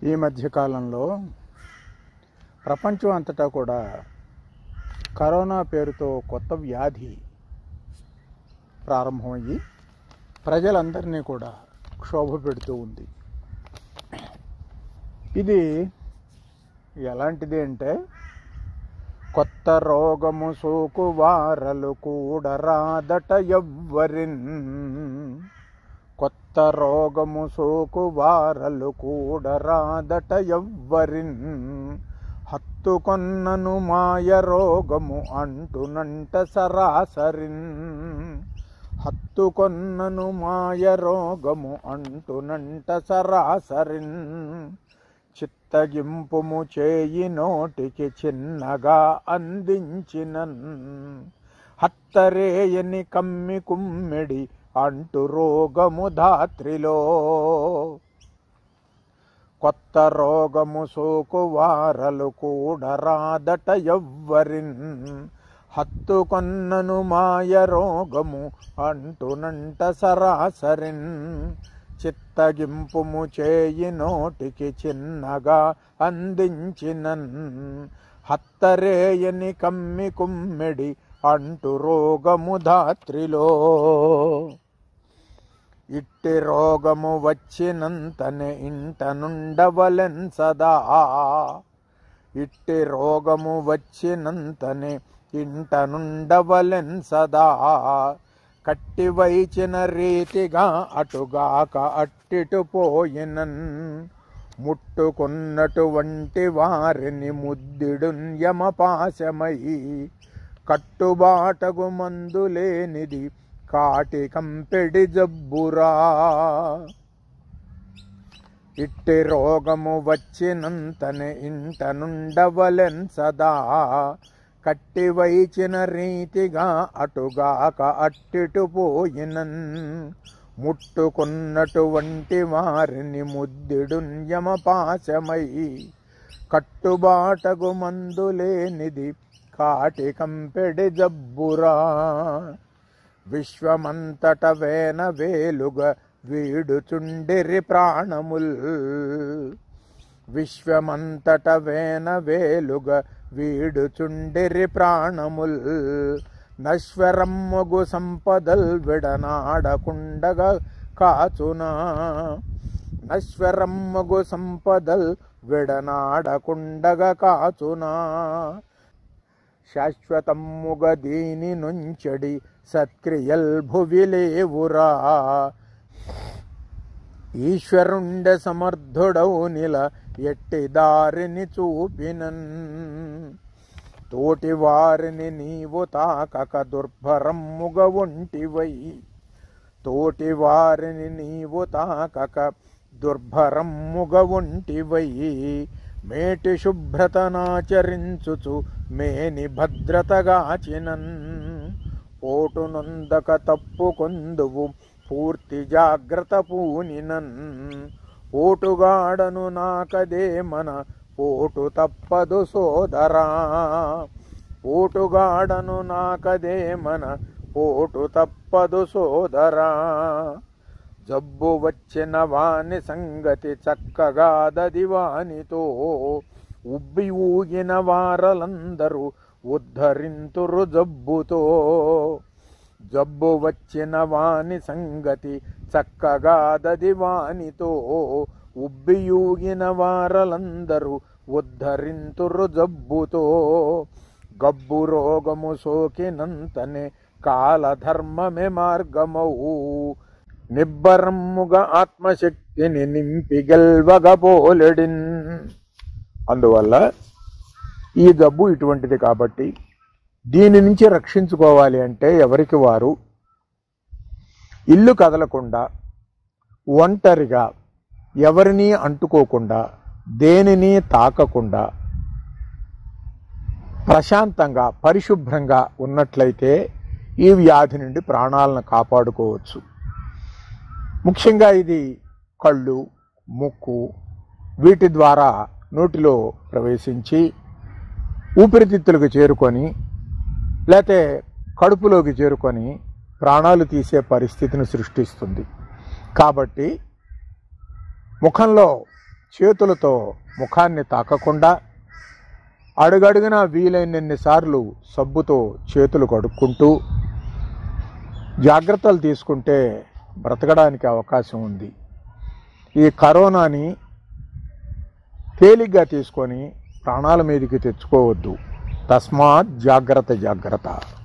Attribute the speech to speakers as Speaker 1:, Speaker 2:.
Speaker 1: ఈ మధ్యకాలంలో ప్రపంచం అంతటా కూడా కరోనా పేరుతో కొత్త వ్యాధి ప్రారంభమయ్యి ప్రజలందరినీ కూడా క్షోభ పెడుతూ ఉంది ఇది ఎలాంటిది అంటే కొత్త రోగము సోకు వారలు కూడా రాదట ఎవ్వరిన్ కొత్త రోగము సోకు వారలు కూడా రాదట ఎవ్వరిన్ హత్తుకొన్నను మాయ రోగము అంటునంట సరాసరిన్ హత్తుకొన్నను మాయ రోగము అంటునంట సరాసరిన్ చిత్తగింపుము చేయి నోటికి చిన్నగా అందించినన్ హత్తరేయని కమ్మి కుమ్మిడి అంటు రోగము ధాత్రిలో కొత్త రోగము సోకు వారలు కూడా రాదట ఎవ్వరిన్ హత్తుకొన్నను మాయ రోగము అంటునంట సరాసరిన్ చిత్తగింపుము చేయి నోటికి చిన్నగా అందించినన్ హత్తరేయని కమ్మి కుమ్మిడి అంటు రోగము ధాత్రిలో ఇట్టి రోగము వచ్చినంతనే ఇంట నుండవలెన్ సదా ఇట్టి రోగము వచ్చినంతనే ఇంట నుండవలెన్ సదా కట్టి వైచిన రీతిగా అటుగాక అట్టిటు పోయినన్ ముట్టుకున్నటువంటి వారిని ముద్దిడు యమపాశమై కట్టుబాటగు మందు లేనిది కాటి కంపెడి జబ్బురా ఇట్టి రోగము వచ్చినంతనే ఇంట నుండవలెన్ సదా కట్టి వైచిన రీతిగా అటుగాక అట్టిటు పోయినన్ ముట్టుకున్నటువంటి వారిని ముద్దిడు యమపాశమై కట్టుబాటగు మందు లేనిది కాటి కంపెడి జబ్బురా విశ్వమంతట వేన వేలుగా వీడుచుండిరి ప్రాణముల్ విశ్వమంతట వేన వేలుగా వీడుచుండిరి ప్రాణముల్ నశ్వరమ్మగు సంపదల్ విడనాడకుండగా కాచునా నశ్వరమ్మగు సంపదల్ విడనాడకుండగా కాచునా శాశ్వతమ్ముగ దీని నుంచడి సత్క్రియల్ భువిలేవురా ఈశ్వరుండ సమర్థుడవు నిల ఎట్టి దారిని చూపినన్ తోటి వారిని నీవు తాకక దుర్భరమ్ముగ ఒంటివై తోటి వారిని నీవు తాకక దుర్భరమ్ముగ ఒంటివై మేటి శుభ్రతనాచరించుచు మేని భద్రతగాచినన్ పోటు నొందక తప్పు కొందువు పూర్తి జాగ్రత్త పూనినన్ పోటుగాడను నాకదే మన పోటు తప్పదు సోదరా పోటుగాడను నాకదే మన పోటు తప్పదు సోదరా జబ్బు వచ్చిన వాని సంగతి చక్కగా దదివానితో ఉబ్బి ఊగిన వారలందరూ ఉద్ధరింతురు జబ్బుతో జబ్బు వచ్చిన వాని సంగతి చక్కగా దదివానితో ఉబ్బియూగిన వారలందరూ ఉద్ధరింతురు జబ్బుతో గబ్బు రోగము సోకినంతనే కాలధర్మమే మార్గమవు నిబ్బరమ్ముగా ఆత్మశక్తిని నింపి గెల్వగబోలెడిన్ అందువల్ల ఈ జబ్బు ఇటువంటిది కాబట్టి దీని నుంచి రక్షించుకోవాలి అంటే ఎవరికి వారు ఇల్లు కదలకుండా ఒంటరిగా ఎవరినీ అంటుకోకుండా దేనిని తాకకుండా ప్రశాంతంగా పరిశుభ్రంగా ఉన్నట్లయితే ఈ వ్యాధి నుండి ప్రాణాలను కాపాడుకోవచ్చు ముఖ్యంగా ఇది కళ్ళు ముక్కు వీటి ద్వారా నోటిలో ప్రవేశించి ఊపిరితిత్తులకు చేరుకొని లేతే కడుపులోకి చేరుకొని ప్రాణాలు తీసే పరిస్థితిని సృష్టిస్తుంది కాబట్టి ముఖంలో చేతులతో ముఖాన్ని తాకకుండా అడుగడుగునా వీలైనన్నిసార్లు సబ్బుతో చేతులు కడుక్కుంటూ జాగ్రత్తలు తీసుకుంటే బ్రతకడానికి అవకాశం ఉంది ఈ కరోనాని తేలిగ్గా తీసుకొని ప్రాణాల మీదకి తెచ్చుకోవద్దు తస్మాత్ జాగ్రత్త జాగ్రత్త